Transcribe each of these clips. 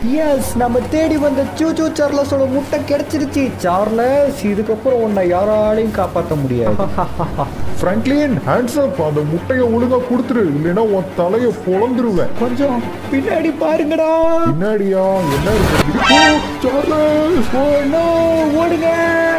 S நம்ம தேடி வந்த சூச்சு சார்லஸோட முட்டை கிடைச்சிருச்சு சார்லஸ் இதுக்கப்புறம் உன்னை யாராலையும் காப்பாற்ற முடியாது ஃப்ராங்க்லின் ஹேண்ட்ஸ் அப் அந்த முட்டையை ஒழுங்கா கொடுத்துரு இல்லைன்னா உன் தலையை பொழந்துருவேன் கொஞ்சம் பின்னாடி பாருங்கடா பின்னாடியா என்ன இருக்கு ஓ, சார்லஸ் ஓ நோ ஓடுங்க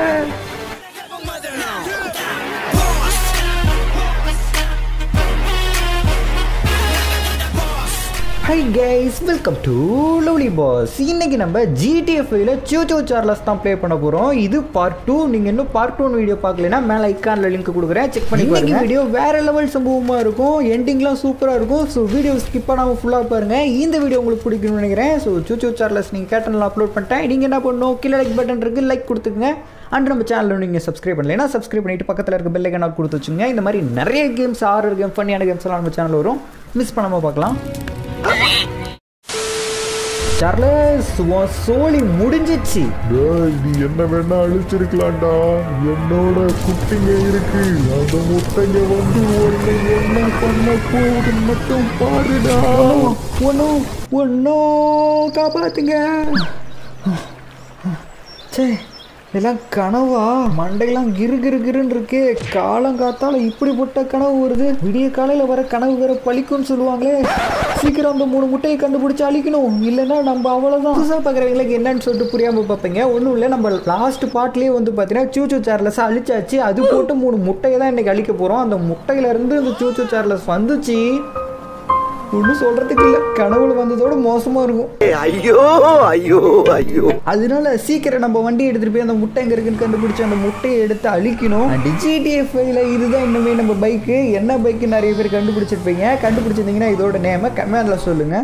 hi guys welcome to lovely boss இன்னைக்கு நம்ம ஜிடிஎஃப்ல சூச்சோ சார்லஸ் தான் ப்ளே பண்ண போகிறோம் இது பார்ட் டூ நீங்கள் இன்னும் பார்ட் டூ வீடியோ பார்க்கலனா மேலே ஐக்கானில் லிங்க் கொடுக்குறேன் செக் பண்ணி பாருங்க வீடியோ வேற லெவல் சம்பவமாக இருக்கும் எண்டிங்லாம் சூப்பராக இருக்கும் ஸோ வீடியோ ஸ்கிப் பண்ணாமல் ஃபுல்லாக பாருங்க இந்த வீடியோ உங்களுக்கு பிடிக்கும்னு நினைக்கிறேன் ஸோ சூச்சோ சார்லஸ் நீங்கள் கேட்டனில் அப்லோட் பண்ணிட்டேன் நீங்கள் என்ன பண்ணணும் கீழே லைக் பட்டன் இருக்குது லைக் கொடுத்துங்க அண்ட் நம்ம சேனலில் நீங்கள் சப்ஸ்கிரைப் பண்ணலைன்னா சப்ஸ்கிரைப் பண்ணிட்டு பக்கத்தில் இருக்க பெல் ஐக்கன் கொடுத்து வச்சுங்க இந்த மாதிரி நிறைய கேம்ஸ் ஆறு கேம் ஃபன்னியான கேம்ஸ் எல்லாம் நம்ம சேனல் வரும் மிஸ் பண்ணாமல் பார்க்கலாம் சார்லஸ் உன் சோலி முடிஞ்சிச்சு டேய் நீ என்ன வேணா அழிச்சிருக்கலாம்டா என்னோட குட்டிங்க இருக்கு அந்த முட்டைங்க வந்து உன்னை என்ன பண்ண போகுது மட்டும் பாருடா ஒன்றும் ஒன்றும் காப்பாத்துங்க சே இதெல்லாம் கனவா மண்டையெல்லாம் கிரு கிரு கிருன்னு இருக்கே காலங்காத்தால இப்படிப்பட்ட கனவு வருது விடிய காலையில் வர கனவு வேற பழிக்கும்னு சொல்லுவாங்களே சீக்கிரம் அந்த மூணு முட்டையை கண்டுபிடிச்சு அழிக்கணும் இல்லைன்னா நம்ம அவ்வளோதான் புதுசாக பார்க்குறவங்களுக்கு என்னன்னு சொல்லிட்டு புரியாமல் பார்ப்பீங்க ஒன்றும் இல்லை நம்ம லாஸ்ட் பார்ட்லேயே வந்து பார்த்தீங்கன்னா சூச்சு சார்லஸ் அழிச்சாச்சு அது போட்டு மூணு முட்டையை தான் இன்னைக்கு அழிக்க போகிறோம் அந்த முட்டையிலேருந்து இந்த சூச்சு சார்லஸ் வந்துச்சு ஒன்றும் சொல்கிறதுக்கு இல்லை கனவுல வந்ததோட மோசமாக இருக்கும் ஐயோ ஐயோ ஐயோ அதனால சீக்கிரம் நம்ம வண்டி எடுத்துட்டு போய் அந்த முட்டை எங்க இருக்குன்னு கண்டுபிடிச்சு அந்த முட்டையை எடுத்து அழிக்கணும் டிஜிடிஎஃப்ல இதுதான் இன்னுமே நம்ம பைக்கு என்ன பைக்கு நிறைய பேர் கண்டுபிடிச்சிருப்பீங்க கண்டுபிடிச்சிருந்தீங்கன்னா இதோட நேம கமெண்ட்ல சொல்லுங்க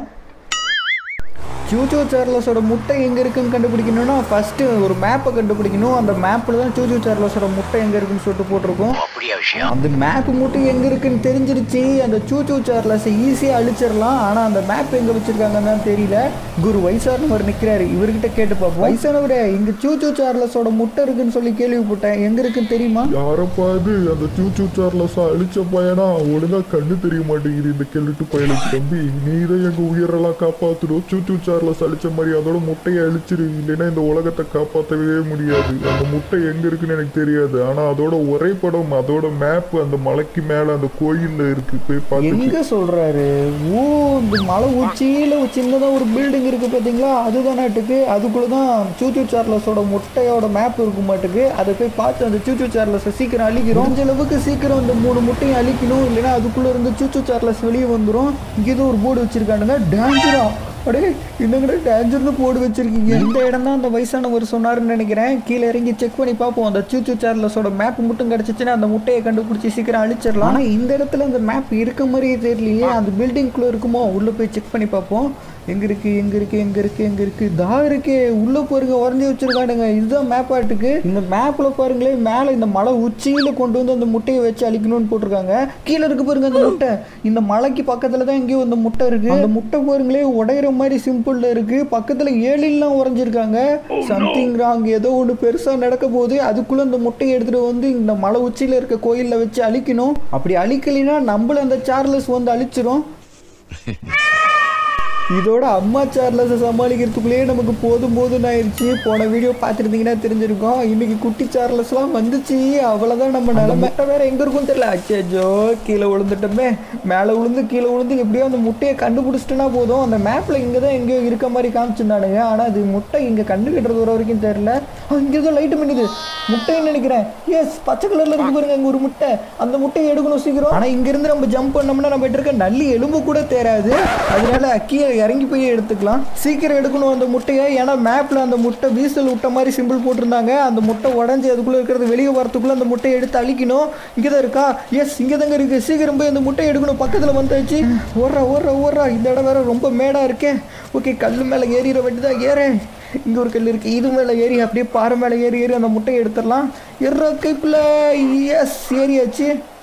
சூச்சோ சார்லஸோட முட்டை எங்கே இருக்குன்னு கண்டுபிடிக்கணும்னா ஃபஸ்ட்டு ஒரு மேப்பை கண்டுபிடிக்கணும் அந்த மேப்பில் தான் சூச்சோ சார்லஸோட முட்டை எங்கே இருக்குன்னு சொல்லிட்டு போட்டிருக்கோம் அந்த மேப் மட்டும் எங்கே இருக்குன்னு தெரிஞ்சிருச்சு அந்த சூச்சோ சார்லஸை ஈஸியாக அழிச்சிடலாம் ஆனால் அந்த மேப் எங்கே வச்சுருக்காங்கன்னு தான் தெரியல குரு வயசானவர் நிற்கிறாரு இவர்கிட்ட கேட்டு பார்ப்போம் வயசானவரே இங்கே சூச்சோ சார்லஸோட முட்டை இருக்குன்னு சொல்லி கேள்விப்பட்டேன் எங்கே இருக்குன்னு தெரியுமா யாரப்பா இது அந்த சூச்சு சார்லஸா அழிச்ச பையனா ஒழுங்கா கண்ணு தெரிய மாட்டேங்குது இந்த கெல்லிட்டு பையனுக்கு தம்பி நீ தான் எங்க உயிரெல்லாம் காப்பாத்துடும் சூச்சு சார்லஸ் அழிச்ச மாதிரி அதோட முட்டையை அழிச்சிரு இல்லைன்னா இந்த உலகத்தை காப்பாற்றவே முடியாது அந்த முட்டை எங்க இருக்குன்னு எனக்கு தெரியாது ஆனா அதோட ஒரே படம் அதோட மேப் அந்த மலைக்கு மேல அந்த கோயில்ல இருக்கு போய் பார்த்து எங்க சொல்றாரு ஓ இந்த மலை உச்சியில ஒரு சின்னதா ஒரு பில்டிங் இருக்கு பாத்தீங்களா அதுதான் நாட்டுக்கு அதுக்குள்ள தான் சூச்சு சார்லஸோட முட்டையோட மேப் இருக்கும் மாட்டுக்கு அதை போய் பார்த்து அந்த சூச்சு சார்லஸை சீக்கிரம் அழிக்கிறோம் கொஞ்ச அளவுக்கு சீக்கிரம் இந்த மூணு முட்டையும் அழிக்கணும் இல்லைன்னா அதுக்குள்ள இருந்து சூச்சு சார்லஸ் வெளியே வந்துடும் இங்க ஏதோ ஒரு போர்டு வச்சிருக்கானுங்க டேஞ்சரா அடே இன்னங்கிட்ட டேஞ்சர்னு போர்டு வச்சிருக்கீங்க இந்த இடம் தான் அந்த வயசானவர் சொன்னாருன்னு நினைக்கிறேன் கீழே இறங்கி செக் பண்ணி பார்ப்போம் அந்த சூச்சு சார்லஸோட மேப் மட்டும் கிடச்சிச்சுன்னா அந்த முட்டையை கண்டுபிடிச்சி சீக்கிரம் அழிச்சிடலாம் ஆனால் இந்த இடத்துல அந்த மேப் இருக்க மாதிரியே தெரியலையே அந்த பில்டிங்குள்ளே இருக்குமோ உள்ளே போய் செக் பண்ணி பார்ப்போம் எங்கே இருக்கு எங்கே இருக்கு எங்கே இருக்கு எங்கே இருக்கு தா இருக்கே உள்ளே பாருங்க உறைஞ்சி வச்சிருக்கானுங்க இதுதான் மேப் ஆட்டுக்கு இந்த மேப்பில் பாருங்களேன் மேலே இந்த மலை உச்சியில் கொண்டு வந்து அந்த முட்டையை வச்சு அழிக்கணும்னு போட்டிருக்காங்க கீழே இருக்கு பாருங்க அந்த முட்டை இந்த மலைக்கு பக்கத்தில் தான் எங்கேயோ அந்த முட்டை இருக்கு அந்த முட்டை பாருங்களே உடையிற மாதிரி சிம்பிள்ல இருக்கு பக்கத்தில் ஏழிலாம் உறைஞ்சிருக்காங்க சம்திங் ராங் ஏதோ ஒன்று பெருசாக நடக்க போகுது அதுக்குள்ள அந்த முட்டையை எடுத்துட்டு வந்து இந்த மலை உச்சியில் இருக்க கோயிலில் வச்சு அழிக்கணும் அப்படி அழிக்கலைன்னா நம்மள அந்த சார்லஸ் வந்து அழிச்சிரும் இதோட அம்மா சார்லஸை சமாளிக்கிறதுக்குள்ளேயே நமக்கு போதும் போதும்னு ஆயிடுச்சு போன வீடியோ பார்த்துருந்தீங்கன்னா தெரிஞ்சிருக்கோம் இன்னைக்கு குட்டி சார்லஸ்லாம் வந்துச்சு அவ்வளோதான் நம்ம நிலமை வேற எங்க இருக்கும் தெரியல அச்சோ கீழே விழுந்துட்டோமே மேலே விழுந்து கீழே விழுந்து எப்படியோ அந்த முட்டையை கண்டுபிடிச்சிட்டோன்னா போதும் அந்த மேப்பில் இங்கே தான் எங்கேயோ இருக்க மாதிரி காமிச்சிருந்தானுங்க ஆனால் அது முட்டை இங்கே கண்டுகிட்டது வர வரைக்கும் தெரியல இங்கே ஏதோ லைட்டு மின்னுது முட்டைன்னு நினைக்கிறேன் எஸ் பச்சை கலர்ல இருக்கு பாருங்க அங்கே ஒரு முட்டை அந்த முட்டையை எடுக்கணும் சீக்கிரம் ஆனால் இங்கிருந்து நம்ம ஜம்ப் பண்ணோம்னா நம்ம இருக்க நல்லி எலும்பு கூட தேராது அதனால கீழே இறங்கி போய் எடுத்துக்கலாம் சீக்கிரம் எடுக்கணும் அந்த முட்டையை ஏன்னா மேப்ல அந்த முட்டை வீசல் விட்ட மாதிரி சிம்பிள் போட்டிருந்தாங்க அந்த முட்டை உடஞ்சி அதுக்குள்ள இருக்கிறது வெளியே வரத்துக்குள்ள அந்த முட்டையை எடுத்து அழிக்கணும் இங்கே தான் இருக்கா எஸ் இங்கே தாங்க இருக்கு சீக்கிரம் போய் அந்த முட்டையை எடுக்கணும் பக்கத்தில் வந்தாச்சு ஓடுறா ஓடுறா ஓடுறா இந்த இடம் வேற ரொம்ப மேடா இருக்கே ஓகே கல் மேலே ஏறிற வேண்டி தான் ஏறேன் இங்கே ஒரு கல் இருக்குது இது மேலே ஏறி அப்படியே பாறை மேலே ஏறி ஏறி அந்த முட்டையை எடுத்துடலாம் எற கைப்பில் எஸ் ஏறியாச்சு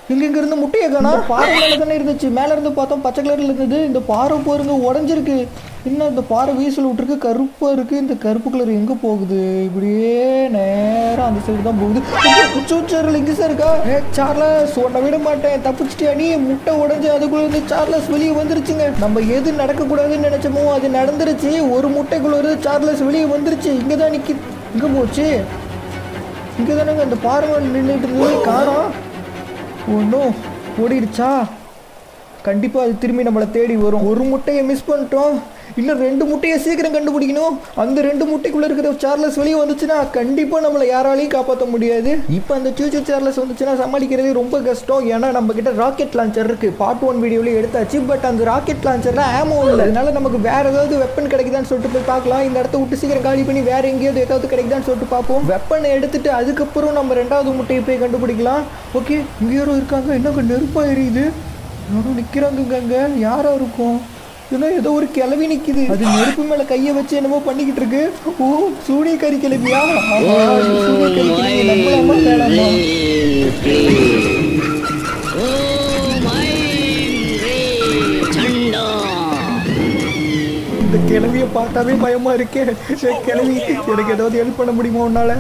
இங்க இங்க இருந்து முட்டையை காணா பாறை மேல தானே இருந்துச்சு மேல இருந்து பார்த்தோம் பச்சை கலர்ல இருந்தது இந்த பாறை பாருங்க உடஞ்சிருக்கு இன்னும் இந்த பாறை வீசல் விட்டுருக்கு கருப்பா இருக்கு இந்த கருப்பு கலர் எங்க போகுது இப்படியே நேரா அந்த சைடு தான் போகுது குச்சூச்சரில் இங்க சார் இருக்கா ஏ சார்லஸ் உன்னை விட மாட்டேன் தப்பிச்சிட்டியா நீ முட்டை உடைஞ்சு அதுக்குள்ள இருந்து சார்லஸ் வெளியே வந்துருச்சுங்க நம்ம எது நடக்கக்கூடாதுன்னு நினைச்சோமோ அது நடந்துருச்சு ஒரு முட்டைக்குள்ள இருந்து சார்லஸ் வெளியே வந்துருச்சு இங்க தான் நிக்கி இங்க போச்சு இங்கே தானேங்க அந்த பாறை நின்றுட்டு இருந்தது காணோம் ஒன்றும் ஓடிடுச்சா கண்டிப்பாக அது திரும்பி நம்மளை தேடி வரும் ஒரு முட்டையை மிஸ் பண்ணிட்டோம் இன்னும் ரெண்டு முட்டையை சீக்கிரம் கண்டுபிடிக்கணும் அந்த ரெண்டு முட்டைக்குள்ளே இருக்கிற சார்லஸ் வெளியே வந்துச்சுன்னா கண்டிப்பாக நம்மளை யாராலையும் காப்பாற்ற முடியாது இப்போ அந்த சூச்சு சார்லஸ் வந்துச்சுன்னா சமாளிக்கிறது ரொம்ப கஷ்டம் ஏன்னா நம்ம கிட்ட ராக்கெட் லான்ச்சர் இருக்கு பார்ட் ஒன் வீடியோவில் எடுத்தாச்சு பட் அந்த ராக்கெட் லான்ச்சர்ல ஆமோ இல்லை அதனால நமக்கு வேற ஏதாவது வெப்பன் கிடைக்குதான்னு சொல்லிட்டு போய் பார்க்கலாம் இந்த இடத்த விட்டு சீக்கிரம் காலி பண்ணி வேற எங்கேயாவது ஏதாவது கிடைக்குதான்னு சொல்லிட்டு பார்ப்போம் வெப்பனை எடுத்துட்டு அதுக்கப்புறம் நம்ம ரெண்டாவது முட்டையை போய் கண்டுபிடிக்கலாம் ஓகே இங்கே யாரோ இருக்காங்க என்னங்க நெருப்பா எரியுது யாரும் நிக்கிறாங்க அங்க யாரா இருக்கும் ஏன்னா ஏதோ ஒரு கிளவி நிக்குது அது நெருப்பு மேல கைய வச்சு என்னமோ பண்ணிக்கிட்டு இருக்கு ஓ சூனியக்காரி கிளவியா ஆமா, இது சூனியக்காரி கிளவி நம்பலாமா வேணாமா இந்த கிளவிய பார்த்தாவே பயமா இருக்கே ஏ, கிளவி எனக்கு ஏதாவது ஹெல்ப் பண்ண முடியுமா உன்னால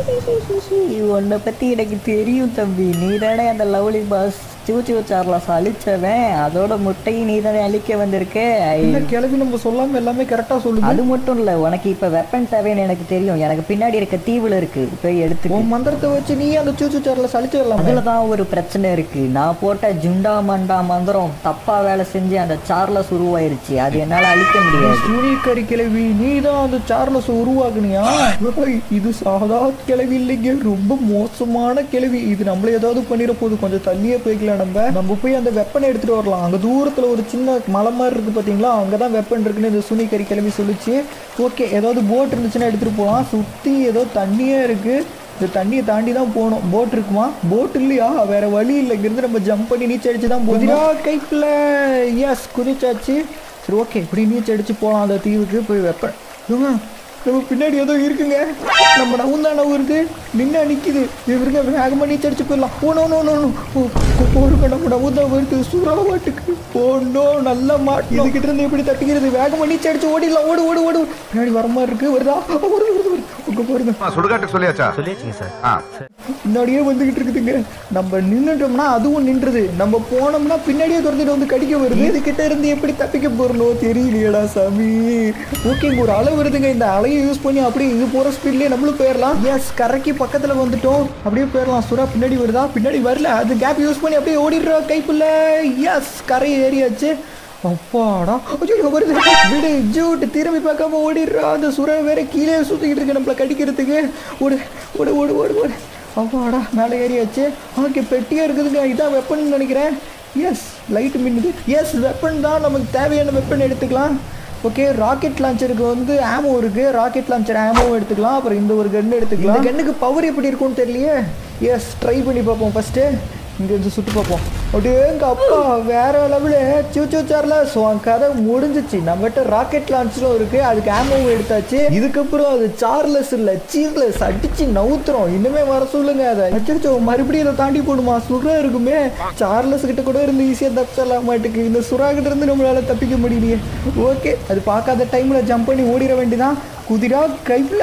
உன்னை பத்தி எனக்கு தெரியும் தம்பி நீ தானே அந்த லவ்லி பாஸ் சூச்சு சார்லஸ் அழிச்சவன் அதோட முட்டையும் நீ தானே அழிக்க வந்திருக்க இந்த கிளவி நம்ம சொல்லாம எல்லாமே கரெக்டா சொல்லுது அது மட்டும் இல்ல உனக்கு இப்ப வெப்பன் தேவைன்னு எனக்கு தெரியும் எனக்கு பின்னாடி இருக்க தீவுல இருக்கு போய் எடுத்து உன் மந்திரத்தை வச்சு நீ அந்த சூச்சு சார்ல சளிச்சிடலாம் அதுலதான் ஒரு பிரச்சனை இருக்கு நான் போட்ட ஜுண்டா மண்டா மந்திரம் தப்பா வேலை செஞ்சு அந்த சார்லஸ் உருவாயிருச்சு அது என்னால அழிக்க முடியாது சூரியக்கறி கிளவி நீ தான் அந்த சார்லஸ் உருவாக்குனியா ஓய், இது சாதா கிளவி இல்லைங்க ரொம்ப மோசமான கிளவி இது நம்மள ஏதாவது பண்ணிட போகுது கொஞ்சம் தள்ளியே போய்க்கலாம் நம்ம நம்ம போய் அந்த வெப்பனை எடுத்துட்டு வரலாம் அங்க தூரத்துல ஒரு சின்ன மலை மாதிரி இருக்கு பாத்தீங்களா அங்கதான் வெப்பன் இருக்குன்னு இந்த சூனிக்கறி கிளவி சொல்லிச்சு ஓகே ஏதாவது போட் இருந்துச்சுன்னா எடுத்துட்டு போகலாம் சுத்தி ஏதோ தண்ணியே இருக்கு இந்த தண்ணியை தாண்டி தான் போகணும் போட் இருக்குமா போட் இல்லையா வேற வழி இல்லை இங்கிருந்து நம்ம ஜம்ப் பண்ணி நீச்சல் அடிச்சு தான் போகிறோம் கைப்பில் எஸ் குதிச்சாச்சு சரி ஓகே இப்படி நீச்சல் அடிச்சு போகலாம் அந்த தீவுக்கு போய் வைப்பேன் இவங்க நம்ம பின்னாடி ஏதோ இருக்குங்க நம்ம நவுந்தா நவுறுது நின்னா நிக்குது இவருங்க வேகமாக நீச்சல் அடிச்சு போயிடலாம் oh no no no no oh போருங்க நம்ம நவுந்தா வருது சூறா மாட்டுக்கு ஓ நல்லா மாட்டு இதுகிட்ட இருந்து எப்படி தப்பிக்கிறது வேகமாக நீச்சல் அடிச்சு ஓடிடலாம் ஓடு ஓடு ஓடு பின்னாடி வர மாதிரி இருக்கு வருதா வருது வருது வருது உங்க பாருங்க சுடுகாட்டுக்கு சொல்லியாச்சா சொல்லியாச்சுங்க சார் ஆ பின்னாடியே வந்துகிட்டு இருக்குதுங்க நம்ம நின்னுட்டோம்னா அதுவும் நின்றுது நம்ம போனோம்னா பின்னாடியே துரத்திட்டு வந்து கடிக்க வருது இது கிட்ட இருந்து எப்படி தப்பிக்க போறணும் தெரியலையடா சாமி ஓகே இங்க ஒரு அலை வருதுங்க இந்த அலையை யூஸ் பண்ணி அப்படியே இது போற ஸ்பீட்லயே நம்மளும் போயிடலாம் எஸ் கரைக்கு பக்கத்துல வந்துட்டோம் அப்படியே போயிடலாம் சுறா பின்னாடி வருதா பின்னாடி வரல அது கேப் யூஸ் பண்ணி அப்படியே ஓடிடுறா கைப்புள்ள எஸ் கரை ஏறியாச்சு அப்பாடா ஐயோ வருது விடு ஜூட் திரும்பி பார்க்காம ஓடிடுறா அந்த சுறா வேற கீழே சுத்திக்கிட்டு இருக்கு நம்மள கடிக்கிறதுக்கு ஓடு ஓடு ஓடு ஓடு ஓடு அப்பாடா மேலே ஏறியாச்சு ஓகே பெட்டியாக இருக்குதுங்க இதான் வெப்பன் நினைக்கிறேன் எஸ் லைட் மின்னுது எஸ் வெப்பன் தான் நமக்கு தேவையான வெப்பன் எடுத்துக்கலாம் ஓகே ராக்கெட் லான்ச்சருக்கு வந்து ஆமோ இருக்கு ராக்கெட் லான்ச்சர் ஆமோவும் எடுத்துக்கலாம் அப்புறம் இந்த ஒரு கன் எடுத்துக்கலாம் இந்த கன்னுக்கு பவர் எப்படி இருக்கும்னு தெரியலையே எஸ் ட்ரை பண்ணி பார்ப்போம் ஃபர்ஸ்ட்டு இங்க இருந்து சுட்டு பார்ப்போம் அப்படியே எங்க அப்பா வேற லெவலு சூச்சு சார்ல ஸோ கதை முடிஞ்சிச்சு நம்மகிட்ட ராக்கெட் லான்ச்சரும் இருக்கு அதுக்கு ஆமோவும் எடுத்தாச்சு இதுக்கப்புறம் அது சார்லஸ் இல்ல சீர்லெஸ் அடிச்சு நவுத்துறோம் இன்னுமே வர சொல்லுங்க அதை அச்சோ மறுபடியும் இதை தாண்டி போடுமா சுறா இருக்குமே சார்லஸ் கிட்ட கூட இருந்து ஈஸியாக தப்பிச்சிடலாம் மாட்டுக்கு இந்த சுறா கிட்ட இருந்து நம்மளால தப்பிக்க முடியலையே ஓகே அது பார்க்காத டைம்ல ஜம்ப் பண்ணி ஓடிட வேண்டியதான் குதிரா கைப்பில்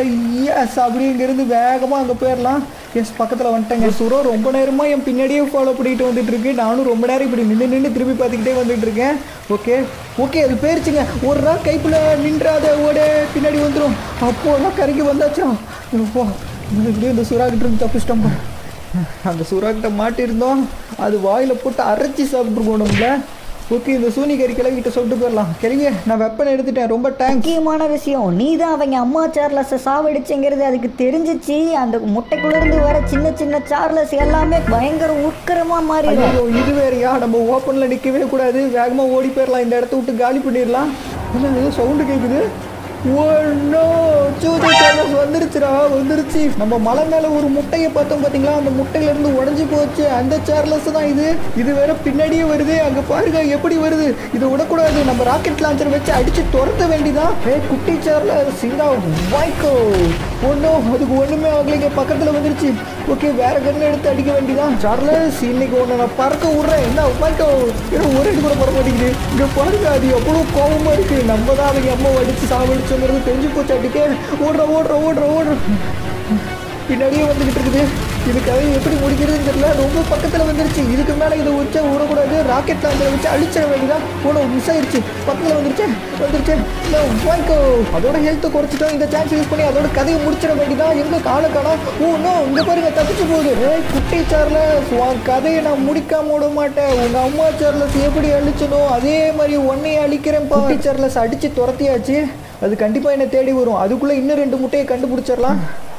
எஸ் அப்படி இங்கேருந்து வேகமாக அங்கே போயிடலாம் எஸ் பக்கத்தில் வந்துட்டேங்க சுரோ ரொம்ப நேரமாக என் பின்னாடியே ஃபாலோ பண்ணிட்டு வந்துட்டு இருக்கு நானும் ரொம்ப நேரம் இப்படி நின்று நின்று திரும்பி பார்த்துக்கிட்டே வந்துட்டு இருக்கேன் ஓகே ஓகே அது போயிருச்சுங்க ஒரு நாள் கைப்பில் நின்றாத ஓட பின்னாடி வந்துடும் அப்போ நான் கரைக்கு வந்தாச்சா இப்போ இப்படியே இந்த சுறா கிட்ட இருந்து தப்பிச்சிட்டோம் பாரு. அந்த சுறா கிட்ட மாட்டியிருந்தோம் அது வாயில் போட்டு அரைச்சி சாப்பிட்ருக்கோம் நம்மள ஓகே இந்த சூனிகரி கிளவிக்கிட்ட சொல்லிட்டு போயிடலாம் கிளவியே நான் வெப்பனை எடுத்துட்டேன் ரொம்ப தேங்க்ஸ் முக்கியமான விஷயம் நீ தான் அவங்க அம்மா சார்லஸை சாவடிச்சுங்கிறது அதுக்கு தெரிஞ்சிச்சு அந்த முட்டைக்குள்ள இருந்து வர சின்ன சின்ன சார்லஸ் எல்லாமே பயங்கர உக்கிரமா மாறிடும் ஐயோ இது வேறயா நம்ம ஓப்பனில் நிற்கவே கூடாது வேகமாக ஓடி போயிடலாம் இந்த இடத்த விட்டு காலி பண்ணிடலாம் இல்லை ஏதோ சவுண்டு கேட்குது ஒன்னோ சூது சார்லஸ் வந்துருச்சுடா வந்துருச்சு நம்ம மலை மேல ஒரு முட்டையை பார்த்தோம் பாத்தீங்களா அந்த முட்டையில இருந்து உடைஞ்சு போச்சு அந்த சார்லஸ் தான் இது இது வேற பின்னாடியே வருது அங்க பாருங்க எப்படி வருது இதை விடக்கூடாது நம்ம ராக்கெட் லான்ச்சர் வச்சு அடிச்சு துரத்த வேண்டிதான் ஏ குட்டி சார்லஸ் இந்த வாய்க்கோ ஒன்றும் அதுக்கு ஒண்ணுமே ஆகலைங்க பக்கத்துல வந்துருச்சு ஓகே வேற கண்ணு எடுத்து அடிக்க வேண்டியதான் சார்லஸ் இன்னைக்கு ஒன்று நான் பறக்க விடுறேன் என்ன வாய்க்கோ ஏன்னா ஒரு அடி கூட போட மாட்டேங்குது இங்க பாருங்க அது எவ்வளவு கோபமா இருக்கு நம்ம தான் அவங்க அம்மா அடிச்சு சாவடிச்சோங்கிறது தெரிஞ்சு போச்சு அடிக்க ஓடுற ஓடுற ஓடுற ஓடுற பின்னாடியே வந்துகிட்டு இருக்குது இதுக்காக எப்படி முடிக்கிறதுன்னு தெரியல ரொம்ப பக்கத்துல வந்துருச்சு இதுக்கு மேல இதை வச்சா விடக்கூடாது ராக்கெட் லாஞ்சரை வச்சு அழிச்சிட வேண்டியதான் போன மிஸ் ஆயிருச்சு பக்கத்துல வந்துருச்சு வந்துருச்சு இல்ல, வாய்க்கோ அதோட ஹெல்த்தை குறைச்சிட்டோம் இந்த சான்ஸ் யூஸ் பண்ணி அதோட கதையை முடிச்சிட வேண்டியதான் எங்க கால காணோம் ஓ நோ இங்க பாருங்க தப்பிச்சு போகுது ஏய் குட்டி சார்லஸ் உன் கதையை நான் முடிக்காம விட மாட்டேன் உங்க அம்மா சார்லஸ் எப்படி அழிச்சனோ அதே மாதிரி உன்னையே அழிக்கிறேன் குட்டி சார்லஸ் அடிச்சு துரத்தியாச்சு அது கண்டிப்பா என்ன தேடி வரும் அதுக்குள்ள இன்னும் ரெண்டு முட்டையை கண்டுபிடிச்சிடலாம்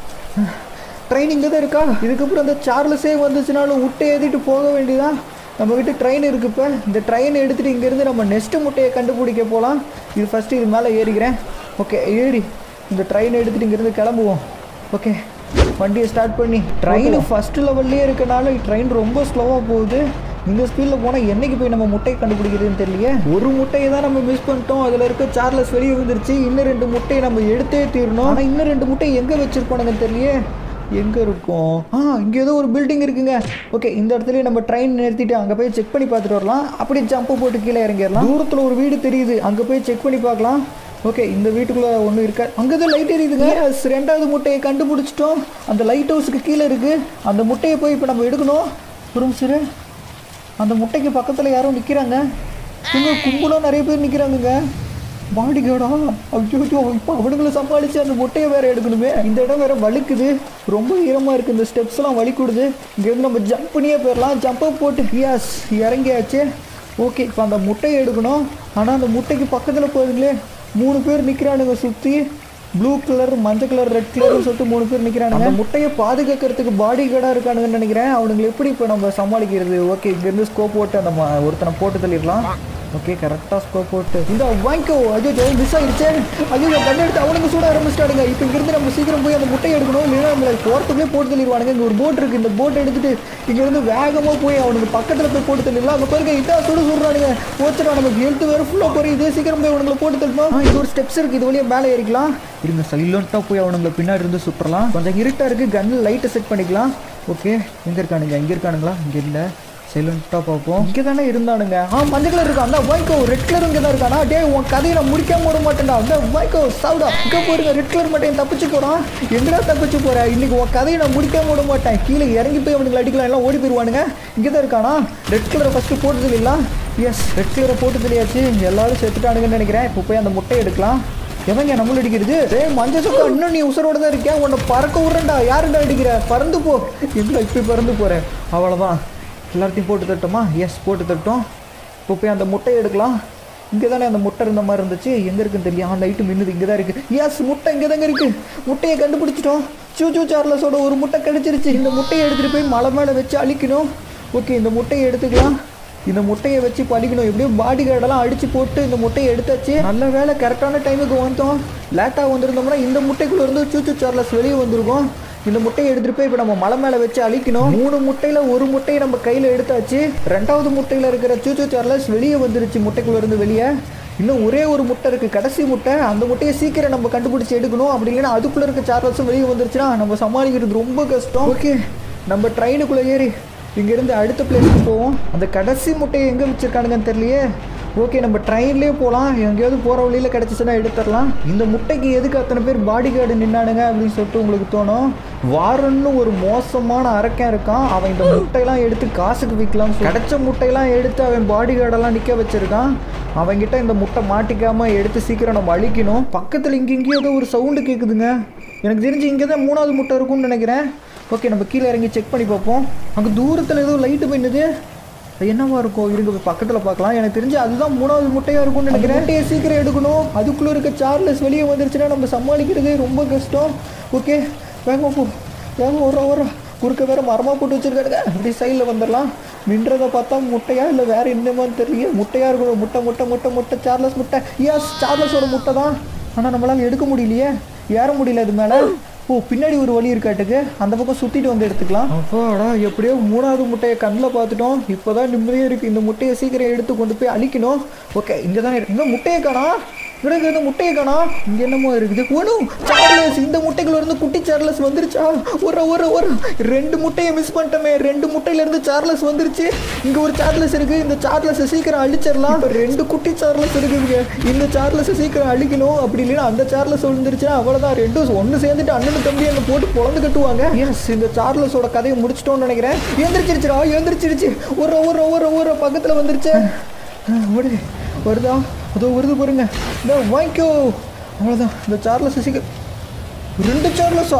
ட்ரெயின் இங்கே தான் இருக்கா இதுக்கப்புறம் அந்த சார்லஸே வந்துச்சுனாலும் விட்டு ஏற்றிட்டு போக வேண்டியதான் நம்ம கிட்ட ட்ரெயின் இருக்கு இப்போ இந்த ட்ரெயின் எடுத்துகிட்டு இங்கேருந்து நம்ம நெக்ஸ்ட் முட்டையை கண்டுபிடிக்க போகலாம் இது ஃபஸ்ட்டு இது மேலே ஏறிக்கிறேன் ஓகே ஏறி இந்த ட்ரெயின் எடுத்துகிட்டு இங்கேருந்து கிளம்புவோம் ஓகே வண்டியை ஸ்டார்ட் பண்ணி ட்ரெயின் ஃபஸ்ட் லெவல்லே இருக்கனால ட்ரெயின் ரொம்ப ஸ்லோவாக போகுது இந்த ஸ்பீடில் போனால் என்னைக்கு போய் நம்ம முட்டையை கண்டுபிடிக்கிறதுன்னு தெரியலையே ஒரு முட்டையை தான் நம்ம மிஸ் பண்ணிட்டோம் அதில் இருக்க சார்லஸ் வெளியே வந்துருச்சு இன்னும் ரெண்டு முட்டையை நம்ம எடுத்தே தீரணும் ஆனால் இன்னும் ரெண்டு முட்டையை எங்கே வச்சிருப்பானுங்க தெரியலையே எங்கே இருக்கும் ஆ இங்கே ஏதோ ஒரு பில்டிங் இருக்குங்க ஓகே இந்த இடத்துலயே நம்ம ட்ரெயின் நிறுத்திட்டு அங்கே போய் செக் பண்ணி பார்த்துட்டு வரலாம் அப்படியே ஜம்ப் போட்டு கீழே இறங்கிடலாம் தூரத்தில் ஒரு வீடு தெரியுது அங்கே போய் செக் பண்ணி பார்க்கலாம் ஓகே இந்த வீட்டுக்குள்ளே ஒன்றும் இருக்கா அங்கே தான் லைட் எரியுதுங்க Yes, ரெண்டாவது முட்டையை கண்டுபிடிச்சிட்டோம் அந்த லைட் ஹவுஸுக்கு கீழே இருக்குது அந்த முட்டையை போய் இப்போ நம்ம எடுக்கணும் ஒரு நிமிஷம் இரு. அந்த முட்டைக்கு பக்கத்தில் யாரும் நிற்கிறாங்க இவங்க கும்பலாக நிறைய பேர் நிற்கிறாங்கங்க பாடி கார்டா ஐயோ இப்போ அவனுங்களை சமாளித்து அந்த முட்டையை வேற எடுக்கணுமே இந்த இடம் வேற வழுக்குது ரொம்ப ஈரமாக இருக்குது இந்த ஸ்டெப்ஸ்லாம் வலிக்கூடுது இங்கேருந்து நம்ம ஜம்ப் பண்ணியே போயிடலாம் ஜம்பை போட்டு பியாஸ் இறங்கியாச்சு ஓகே இப்போ அந்த முட்டையை எடுக்கணும் ஆனால் அந்த முட்டைக்கு பக்கத்தில் போகுதுங்களே மூணு பேர் நிற்கிறானுங்க சுற்றி ப்ளூ கலர் மஞ்சள் கலர் ரெட் கலர்னு சொல்லிட்டு மூணு பேர் நிற்கிறாங்க அந்த முட்டையை பாதுகாக்கிறதுக்கு பாடி கார்டாக இருக்கானுங்கன்னு நினைக்கிறேன் அவனுங்களை எப்படி இப்போ நம்ம சமாளிக்கிறது ஓகே இங்கேருந்து ஸ்கோப் போட்டு அந்த ம- ஒருத்தனை போட்டு தள்ளிடலாம் ஓகே கரெக்டாக ஸ்கோப் போட்டு இந்த வாங்கிக்கோ ஐயோ மிஸ் ஆயிடுச்சு ஐயோ கண்ணு எடுத்து அவனுங்க சூட ஆரம்பிச்சிட்டானுங்க இப்போ இங்கேருந்து நம்ம சீக்கிரம் போய் அந்த முட்டையை எடுக்கணும் இல்லைன்னா நம்மளை போகிறதுக்குள்ளே போட்டு தள்ளிடுவானுங்க இங்கே ஒரு போட் இருக்குது இந்த போட் எடுத்துட்டு இங்கேருந்து வேகமாக போய் அவனுக்கு பக்கத்தில் போய் போட்டு தள்ளிடலாம் அங்கே பாருங்க இதான் சுட சொல்கிறானுங்க போச்சுடா நமக்கு ஹெல்த் வேறு ஃபுல்லாக குறையுது சீக்கிரம் போய் அவனுங்களை போட்டு தள்ளணும் இது ஒரு ஸ்டெப்ஸ் இருக்குது இது வழியாக மேலே ஏறிக்கலாம் இருங்க சைலண்ட்டாக போய் அவனுங்களை பின்னாடி இருந்து சுட்டுறலாம் கொஞ்சம் இருட்டாக இருக்குது கன்னில் லைட்டை செட் பண்ணிக்கலாம் ஓகே எங்கே இருக்கானுங்க இங்கே இருக்கானுங்களா இங்கே இல்லை சைலண்ட்டாக பார்ப்போம் இங்கே தானே இருந்தானுங்க ஆ மஞ்சள் கலர் இருக்கா அந்த வாய்க்கோ ரெட் கலர் இங்கே தான் இருக்கானா டே உன் கதையை நான் முடிக்காம விட மாட்டேன்டா அந்த வாய்க்கோ சாவுடா இங்கே போடுங்க ரெட் கலர் மட்டும் தப்பிச்சு போகிறான் எங்கடா தப்பிச்சு போற இன்னைக்கு உன் கதையை நான் முடிக்காம விட மாட்டேன் கீழே இறங்கி போய் அவனுக்கு அடிக்கலாம் எல்லாம் ஓடி போயிடுவானுங்க இங்கே தான் இருக்கானா ரெட் கலரை ஃபஸ்ட்டு போட்டு தெரியலாம் எஸ் ரெட் கலரை போட்டு தெரியாச்சு எல்லாரும் செத்துட்டானுங்கன்னு நினைக்கிறேன் இப்போ போய் அந்த முட்டையை எடுக்கலாம் எவங்க நம்மள அடிக்கிறது டேய் மஞ்ச சொக்கா இன்னும் நீ உசுரோட தான் இருக்கியா உன்னை பறக்க விட்றேன்டா யாருடா அடிக்கிற பறந்து போ எங்களை இப்படி பறந்து போகிறேன் அவ்வளோதான் எல்லாத்தையும் போட்டு தட்டோமா எஸ் போட்டு தட்டோம் இப்போ போய் அந்த முட்டையை எடுக்கலாம் இங்கே தானே அந்த முட்டை இருந்த மாதிரி இருந்துச்சு எங்கே இருக்குன்னு தெரியும் ஆ லைட்டு மின்னுது இங்கே தான் இருக்குது எஸ் முட்டை இங்கே தாங்க இருக்குது முட்டையை கண்டுபிடிச்சிட்டோம் சூச்சு சார்லஸோட ஒரு முட்டை கிடைச்சிருச்சு இந்த முட்டையை எடுத்துகிட்டு போய் மலை மேலே வச்சு அழிக்கணும் ஓகே இந்த முட்டையை எடுத்துக்கலாம் இந்த முட்டையை வச்சு பழிக்கணும் எப்படியும் பாடி கார்டெல்லாம் அடிச்சு போட்டு இந்த முட்டையை எடுத்தாச்சு நல்ல வேலை கரெக்டான டைமுக்கு வந்தோம் லேட்டாக வந்திருந்தோம்னா இந்த முட்டைக்குள்ள இருந்து சூச்சு சார்லஸ் வெளியே வந்திருக்கும் இந்த முட்டையை எடுத்துட்டு போய் இப்போ நம்ம மலை மேலே வச்சு அழிக்கணும் மூணு முட்டையில ஒரு முட்டையை நம்ம கையில் எடுத்தாச்சு ரெண்டாவது முட்டையில் இருக்கிற சூச்சு சார்லஸ் வெளியே வந்துருச்சு முட்டைக்குள்ள இருந்து வெளியே இன்னும் ஒரே ஒரு முட்டை இருக்கு கடைசி முட்டை அந்த முட்டையை சீக்கிரம் நம்ம கண்டுபிடிச்சு எடுக்கணும் அப்படி இல்லைன்னா அதுக்குள்ள இருக்க சார்லஸும் வெளியே வந்துருச்சுன்னா நம்ம சமாளிக்கிறது ரொம்ப கஷ்டம் ஓகே நம்ம ட்ரெயினுக்குள்ளே ஏறி இங்கேருந்து அடுத்த பிளேஸ்க்கு போவோம் அந்த கடைசி முட்டையை எங்கே வச்சுருக்கானுங்கன்னு தெரியலையே ஓகே நம்ம ட்ரெயின்லேயே போகலாம் எங்கேயாவது போகிற வழியில் கிடச்சிச்சுன்னா எடுத்துடலாம் இந்த முட்டைக்கு எதுக்கு அத்தனை பேர் பாடி கார்டு நின்னானுங்க அப்படின்னு சொல்லிட்டு உங்களுக்கு தோணும் வாரன்னு ஒரு மோசமான அரக்கன் இருக்கான் அவன் இந்த முட்டையெல்லாம் எடுத்து காசுக்கு விற்கலாம் கிடைச்ச முட்டையெல்லாம் எடுத்து அவன் பாடி கார்டெல்லாம் நிற்க வச்சிருக்கான் அவன்கிட்ட இந்த முட்டை மாட்டிக்காம எடுத்து சீக்கிரம் நம்ம அழிக்கணும் பக்கத்தில் இங்கே இங்கேயோ ஏதோ ஒரு சவுண்டு கேட்குதுங்க எனக்கு தெரிஞ்சு இங்கே தான் மூணாவது முட்டை இருக்கும்னு நினைக்கிறேன் ஓகே நம்ம கீழே இறங்கி செக் பண்ணி பார்ப்போம் அங்கே தூரத்தில் ஏதோ லைட்டு மின்னுது அது என்னவா இருக்கும் இருங்க போய் பக்கத்தில் பார்க்கலாம் எனக்கு தெரிஞ்சு அதுதான் மூணாவது முட்டையாக இருக்கும்னு நினைக்கிறேன் முட்டையை சீக்கிரம் எடுக்கணும் அதுக்குள்ளே இருக்க சார்லஸ் வெளியே வந்துருச்சுன்னா நம்ம சமாளிக்கிறது ரொம்ப கஷ்டம் ஓகே வேகமா போ வேகமா ஓடுறா ஓடுறா குறுக்க வேற மரமாக போட்டு வச்சிருக்காருங்க அப்படி சைடில் வந்துடலாம் மின்றதை பார்த்தா முட்டையா இல்லை வேற என்னமான்னு தெரியல முட்டையாக இருக்கணும் முட்டை முட்டை முட்டை முட்டை சார்லஸ் முட்டை எஸ் சார்லஸோட முட்டை தான் ஆனால் நம்மளால எடுக்க முடியலையே ஏற முடியல அது மேலே ஓ பின்னாடி ஒரு வழி இருக்காட்டுக்கு அந்த பக்கம் சுற்றிட்டு வந்து எடுத்துக்கலாம் அப்பாடா எப்படியோ மூணாவது முட்டையை கண்ணில் பார்த்துட்டோம் இப்போதான் நிம்மதியாக இருக்குது இந்த முட்டையை சீக்கிரம் எடுத்து கொண்டு போய் அழிக்கணும் ஓகே இங்கே தான் இங்கே முட்டையை காணா இங்கே இந்த முட்டையை காணா இங்கே என்னமோ இருக்குது ஒன்றும் சார்லஸ் இந்த முட்டைகள் இருந்து குட்டி சார்லஸ் வந்துருச்சா ஒரு ஒரு ஒரு ரெண்டு முட்டையை மிஸ் பண்ணிட்டோமே ரெண்டு முட்டையிலேருந்து சார்லஸ் வந்துருச்சு இங்கே ஒரு சார்லஸ் இருக்குது இந்த சார்லஸை சீக்கிரம் அழிச்சிடலாம் இப்போ ரெண்டு குட்டி சார்லஸ் இருக்குதுங்க இந்த சார்லஸை சீக்கிரம் அழிக்கணும் அப்படி இல்லைன்னா அந்த சார்லஸ் விழுந்துருச்சுன்னா அவ்வளோதான் ரெண்டும் ஒன்று சேர்ந்துட்டு அண்ணன் தம்பி என்னை போட்டு பொழந்து கட்டுவாங்க எஸ் இந்த சார்லஸோட கதையை முடிச்சிட்டோம்னு நினைக்கிறேன் எழுந்திரிச்சிருச்சுடா எழுந்திரிச்சிருச்சு ஒரு ஒரு ஒரு ஒரு பக்கத்தில் வந்துருச்சு ஓடு வருதா அதோ வருது பாருங்க இந்த வாங்கிக்கோ அவ்வளோதான் இந்த சார்லஸ் சீக்கிரம் ரெண்டு சார்லஸா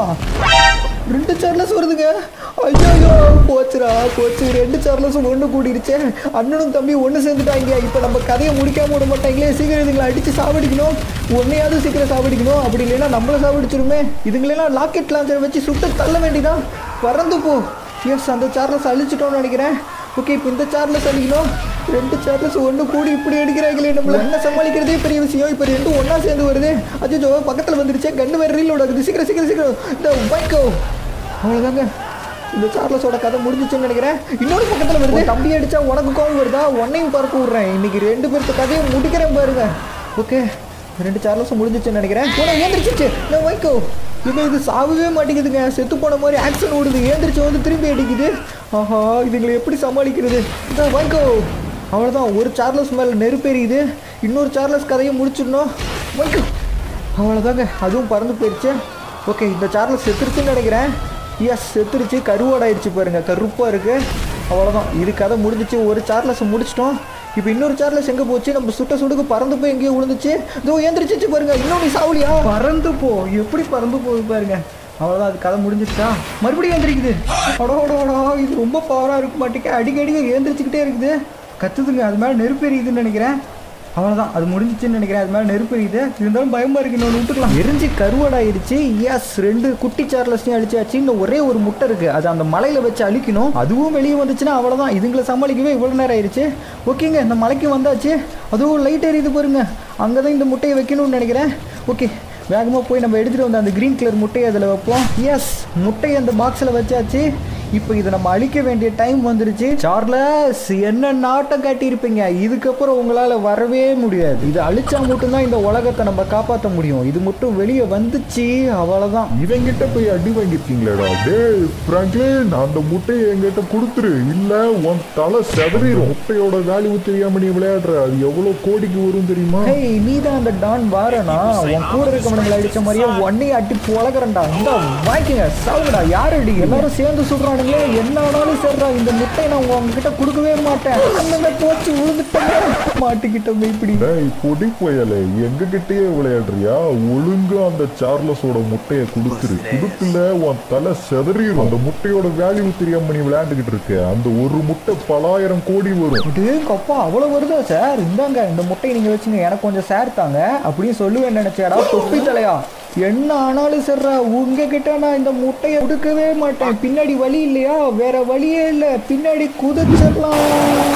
ரெண்டு சார்லஸ் வருதுங்க ஐயோ போச்சுடா போச்சு ரெண்டு சார்லஸும் ஒன்று கூடிருச்சே அண்ணனும் தம்பி ஒன்று சேர்ந்துட்டாங்க இப்போ நம்ம கதையை முடிக்காம விட மாட்டாங்களே சீக்கிரம் இதுங்களை அடித்து சாவடிக்கணும் ஒன்றையாவது சீக்கிரம் சாவடிக்கணும் அப்படி இல்லைன்னா நம்மளை சாவடிச்சிருமே இதுங்களெல்லாம் லாக்கெட் லான்ச்சர் வச்சு சுட்டு தள்ள வேண்டிதான் பறந்து போ எஸ் அந்த சார்லஸ் அழிச்சிட்டோம்னு நினைக்கிறேன் ஓகே இப்போ இந்த சார்லஸ் அழிக்கணும் ரெண்டு சார்லஸ் ஒன்று கூடி இப்படி அடிக்கிறாங்களே நம்மள என்ன சமாளிக்கிறதே பெரிய விஷயம் இப்போ ரெண்டும் ஒன்றா சேர்ந்து வருது அச்சோ பக்கத்தில் வந்துருச்சே கண்ணு வேறு ரீலோட இருக்குது சீக்கிரம் சீக்கிரம் சீக்கிரம் இந்த பைக்கோ அவ்வளோதாங்க இந்த சார்லஸோட கதை முடிஞ்சிச்சுன்னு நினைக்கிறேன் இன்னொரு பக்கத்தில் வருது தம்பி அடிச்சா உனக்கு கோவம் வருதா உன்னையும் பறக்க விட்றேன் இன்னைக்கு ரெண்டு பேர்த்த கதையை முடிக்கிறேன் பாருங்க ஓகே ரெண்டு சார்லஸும் முடிஞ்சிச்சுன்னு நினைக்கிறேன் உன ஏந்திரிச்சிச்சு நான் வைக்கோ இப்போ இது சாவவே மாட்டேங்குதுங்க செத்து போன மாதிரி ஆக்ஷன் ஓடுது ஏந்திரிச்சு வந்து திரும்பி அடிக்குது ஆஹா இதுங்களை எப்படி சமாளிக்கிறது இந்த வைக்கோ அவ்வளோதான் ஒரு சார்லஸ் மேலே நெருப்பெரியுது இன்னொரு சார்லஸ் கதையை முடிச்சிடணும் வைக்கோ அவ்வளோதாங்க அதுவும் பறந்து போயிடுச்சு ஓகே இந்த சார்லஸ் செத்துருச்சுன்னு நினைக்கிறேன் எஸ் செத்துருச்சு கருவாடாயிருச்சு பாருங்க கருப்பாக இருக்குது அவ்வளோதான் இது கதை முடிஞ்சிச்சு ஒரு சார்லஸை முடிச்சிட்டோம் இப்போ இன்னொரு சார்லஸ் எங்கே போச்சு நம்ம சுட்ட சுடுக்கு பறந்து போய் எங்கேயோ விழுந்துச்சு இதோ ஏந்திரிச்சிச்சு பாருங்க இன்னும் நீ சாவலியா பறந்து போ எப்படி பறந்து போகுது பாருங்க அவ்வளோதான் அது கதை முடிஞ்சிச்சா மறுபடியும் ஏந்திரிக்குது அடோடோடா இது ரொம்ப பவராக இருக்க மாட்டேங்க அடிக்கடி ஏந்திரிச்சுக்கிட்டே இருக்குது கத்துதுங்க அது மேலே நெருப்பு எரியுதுன்னு நினைக்கிறேன் அவ்வளோதான் அது முடிஞ்சிச்சுன்னு நினைக்கிறேன் அது மேலே நெருப்பு எரியுது இருந்தாலும் பயமாக இருக்கு இன்னொன்று விட்டுக்கலாம் எரிஞ்சு கருவாடாயிருச்சு எஸ் ரெண்டு குட்டி சார்லஸ்லையும் அழிச்சாச்சு இன்னும் ஒரே ஒரு முட்டை இருக்குது அது அந்த மலையில் வச்சு அழிக்கணும் அதுவும் வெளியே வந்துச்சுன்னா அவ்வளோதான் இதுங்களை சமாளிக்கவே இவ்வளோ நேரம் ஆயிடுச்சு ஓகேங்க இந்த மலைக்கு வந்தாச்சு அதுவும் லைட் எரியுது பாருங்க அங்கே தான் இந்த முட்டையை வைக்கணும்னு நினைக்கிறேன் ஓகே வேகமாக போய் நம்ம எடுத்துகிட்டு வந்த அந்த க்ரீன் கலர் முட்டையை அதில் வைப்போம் எஸ் முட்டையை அந்த பாக்ஸில் வச்சாச்சு இப்போ இதை நம்ம அழிக்க வேண்டிய டைம் வந்துருச்சு சார்லஸ் என்ன நாட்டம் காட்டியிருப்பீங்க இதுக்கப்புறம் உங்களால் வரவே முடியாது இது அழிச்சா மட்டும்தான் இந்த உலகத்தை நம்ம காப்பாற்ற முடியும் இது மட்டும் வெளியே வந்துச்சு அவ்வளோதான் இவங்கிட்ட போய் அடி வாங்கிருக்கீங்களேடா டேய் பிராங்க்லின் அந்த முட்டையை என்கிட்ட கொடுத்துரு இல்ல உன் தலை செதறிடும் முட்டையோட வேல்யூ தெரியாம நீ விளையாடுற அது எவ்வளவு கோடிக்கு வரும் தெரியுமா ஹேய் நீ தான் அந்த டான் வாரனா உன் கூட இருக்கவனுங்களை அடிச்ச மாதிரியே ஒன்னையும் அட்டி பொழகிறண்டா இந்த வாங்கிக்கங்க சாவுடா யார் அடி எல்லாரும் சேர்ந்து சுடுறானுங்களே என்ன ஆனாலும் சரிடா இந்த முட்டை நான் உங்ககிட்ட கொடுக்கவே மாட்டேன் அந்த போச்சு விழுந்துட்டோமே மாட்டிக்கிட்டோமே இப்படி டேய் பொடி புயலே எங்க கிட்டயே விளையாடுறியா ஒழுங்கா அந்த சார்லஸோட முட்டையை கொடுத்துரு கொடுக்கல உன் தலை செதறிடும் அந்த முட்டையோட வேல்யூ தெரியாம நீ விளையாண்டுகிட்டு இருக்க அந்த ஒரு முட்டை பலாயிரம் கோடி வரும் அப்பா அவ்வளோ வருதா சார் இந்தாங்க இந்த முட்டையை நீங்கள் வச்சுங்க எனக்கு கொஞ்சம் சேர் தாங்க அப்படின்னு சொல்லுவேன் நினைச்சேடா தொப்பி தலையா என்ன ஆனாலும் சரிடா உங்ககிட்ட நான் இந்த முட்டையை கொடுக்கவே மாட்டேன் பின்னாடி வழி இல்லையா வேற வழியே இல்லை பின்னாடி குதிச்சிடலாம்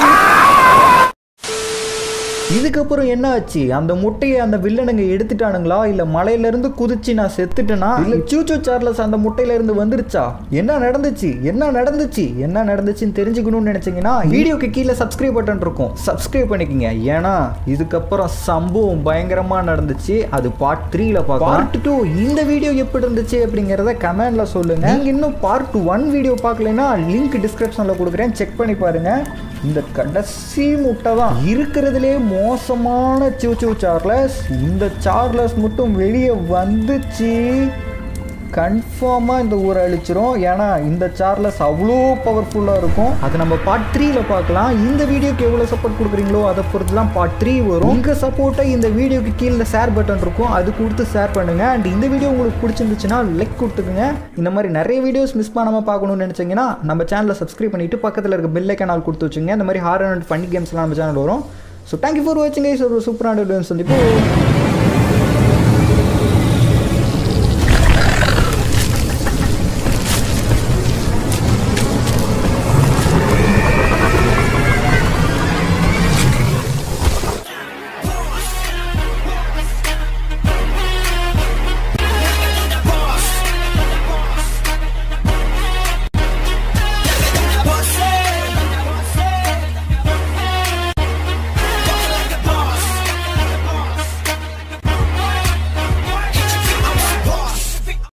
இதுக்கப்புறம் என்ன ஆச்சு அந்த முட்டையை அந்த வில்லனுங்க எடுத்துட்டானுங்களா இல்ல மலையில இருந்து குதிச்சு நான் செத்துட்டேனா இல்ல சூச்சு சார்லஸ் அந்த முட்டையில இருந்து வந்துருச்சா என்ன நடந்துச்சு என்ன நடந்துச்சு என்ன நடந்துச்சுன்னு தெரிஞ்சுக்கணும்னு நினைச்சீங்கன்னா வீடியோக்கு கீழே சப்ஸ்கிரைப் பட்டன் இருக்கும் சப்ஸ்கிரைப் பண்ணிக்கங்க ஏன்னா இதுக்கப்புறம் சம்பவம் பயங்கரமா நடந்துச்சு அது பார்ட் த்ரீல பார்க்கலாம் பார்ட் டூ இந்த வீடியோ எப்படி இருந்துச்சு அப்படிங்கறத கமெண்ட்ல சொல்லுங்க நீங்க இன்னும் பார்ட் ஒன் வீடியோ பார்க்கலைன்னா லிங்க் டிஸ்கிரிப்ஷன்ல கொடுக்குறேன் செக் பண்ணி பாருங்க இந்த கடைசி முட்டை தான் இருக்கிறதுலே மோசமான சூச்சு சார்லஸ் இந்த சார்லஸ் மட்டும் வெளியே வந்துச்சு கன்ஃபார்மாக இந்த ஊரை அழிச்சிரும் ஏன்னா இந்த சார்லஸ் அவ்வளோ பவர்ஃபுல்லாக இருக்கும் அதை நம்ம பார்ட் த்ரீல பார்க்கலாம் இந்த வீடியோக்கு எவ்வளோ சப்போர்ட் கொடுக்குறீங்களோ அதை பொறுத்து தான் பார்ட் த்ரீ வரும் உங்கள் சப்போர்ட்டை இந்த வீடியோக்கு கீழே ஷேர் பட்டன் இருக்கும் அது கொடுத்து ஷேர் பண்ணுங்க அண்ட் இந்த வீடியோ உங்களுக்கு பிடிச்சிருந்துச்சுன்னா லைக் கொடுத்துக்குங்க இந்த மாதிரி நிறைய வீடியோஸ் மிஸ் பண்ணாமல் பார்க்கணும்னு நினச்சிங்கன்னா நம்ம சேனலை சப்ஸ்கிரைப் பண்ணிட்டு பக்கத்தில் இருக்க பெல் ஐக்கானால் கொடுத்து வச்சுங்க இந்த மாதிரி ஹாரர் அண்ட் ஃபன்னி கேம்ஸ்லாம் நம்ம சேனல் வரும் ஸோ தேங்க்யூ ஃபார் வாட்சிங் கைஸ் ஒரு சூப்பரான வீடியோஸ் சந்திப்போம்